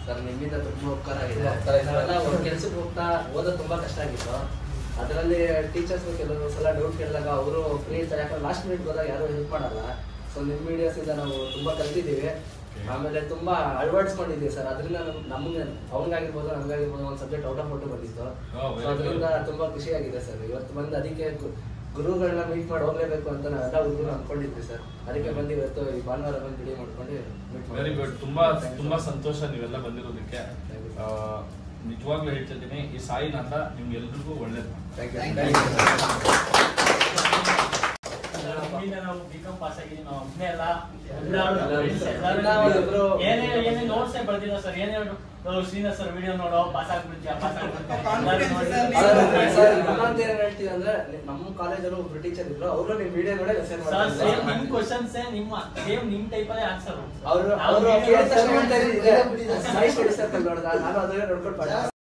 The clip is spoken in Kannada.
ಸರ್ ನಿಮ್ಮಿಂದ ತುಂಬಾ ಉಪಕಾರ ಆಗಿದೆ ಉಪಕಾರ ಇದೆ. ನಾವೆಲ್ಲ ಕೆಲ್ಸಕ್ಕೆ ಹೋಗ್ತಾ ಓದೋದು ತುಂಬಾ ಕಷ್ಟ ಆಗಿತ್ತು ಅದರಲ್ಲಿ ಟೀಚರ್ಸ್ ಕೆಲವು ಸಲ ಡೌಟ್ ಕೇಳಿದಾಗ ಅವರು ಫ್ರೀ ಇರ್ತಾರೆ ಯಾಕಂದ್ರೆ ಲಾಸ್ಟ್ ಮಿನಿಟ್ ಹೋದಾಗ ಯಾರು ಹೆಲ್ಪ್ ಮಾಡಲ್ಲ ಸೊ ನಿಮ್ಮ ವಿಡಿಯೋಸ್ ಇಂದ ನಾವು ತುಂಬಾ ಕಲ್ತಿದ್ದೀವಿ ಆಮೇಲೆ ತುಂಬಾ ಅಳವಡಿಸ್ಕೊಂಡಿದ್ದೀವಿ ಸರ್ ಅದರಿಂದ ನಮ್- ನಮ್ಗೆ ಅವ್ನಿಗಾಗಿರ್ಬೋದು ನಮ್ಗಾಗಿರ್ಬೋದು ಒಂದು ಸಬ್ಜೆಕ್ಟ್ ಔಟ್ ಆಫ್ ಔಟ್ ಬಂದಿತ್ತು Oh, very So ಅದರಿಂದ good. ತುಂಬಾ ಖುಷಿ ಆಗಿದೆ ಸರ್ ಇವತ್ತು ಬಂದು ಅದಕ್ಕೆ ಗು- ಗುರುಗಳನ್ನ ಮೀಟ್ ಮಾಡಿ ಹೋಗ್ಲೇಬೇಕು ಅಂತ ನಾವೆಲ್ಲ ಹುಡುಗರು ಅನ್ಕೊಂಡಿದ್ವಿ ಸರ್ ಅದಕ್ಕೆ ಬಂದು ಇವತ್ತು ಈ ಭಾನುವಾರ ಬಂದು ವಿಡಿಯೋ ಮಾಡ್ಕೊಂಡು ಮೀಟ್ ವೆರಿ ಗುಡ್ ತುಂಬಾ ತುಂಬಾ ಸಂತೋಷ ನೀವೆಲ್ಲ ಬಂದಿರೋದಕ್ಕೆ Thank you. ಆ, ನಿಜವಾಗ್ಲೂ ಹೇಳ್ತಿದ್ದೀನಿ ಈ ಸಾಯಿನಾಥ ನಿಮ್ಗೆಲ್ರಿಗೂ ಒಳ್ಳೇದು ಥ್ಯಾಂಕ್ ಯು ನಮ್ಮಿಂದ ನಾವು ಬಿಕಾಂ ಪಾಸ್ ಆಗಿದ್ದೀವಿ ನಾವು ಒಬ್ಬನೇ ಅಲ್ಲ ಎಲ್ಲರೂ friends ಎಲ್ಲರೂ ನಾವು ಇಬ್ರು- ಏನೇ ಏನೇ ನೋಟ್ಸ್ ಬರ್ದಿಲ್ಲ ಸರ್ ಏನೇ ನಾವು ಶ್ರೀನಾಥ್ ಸರ್ ವಿಡಿಯೋ ನೋಡೋ ಪಾಸ್ ಆಗ್ಬಿಡ್ತೀಯ ಪಾಸ್ Confidence sir, ಸರ್ ಇನ್ನೊಂದು ಏನ್ ಹೇಳ್ತೀವಿ ಅಂದ್ರೆ ನಮ್ಮ ಕಾಲೇಜಲ್ಲಿ ಒಬ್ರು ಟೀಚರ್ ಇದ್ರು ಅವರು ನಿಮ್ ವಿಡಿಯೋ ನೋಡಿ ಲೆಸನ್ ಸರ್ ಸೇಮ್ ನಿಮ್ ಮಾಡ್ತಾರೆ ಕ್ವಶನ್ಸ್ ನಿಮ್ಮ ಸೇಮ್ ನಿಮ್ ಟೈಪ್ ಅಲ್ಲೇ ಆನ್ಸರ್ ಅವರು ಅವರು ಕೇಳಿದ ತಕ್ಷಣ ಹೇಳ್ತಾ ಇದ್ದಾರೆ, "ಇದೆ, ಸಾಯಿ ಸ್ಟಡಿ ಸರ್ಕಲ್ ನೋಡ್ದ ನಾನು ಅದನ್ನೇ ನೋಡ್ಕೊಂಡು ಪಾಠ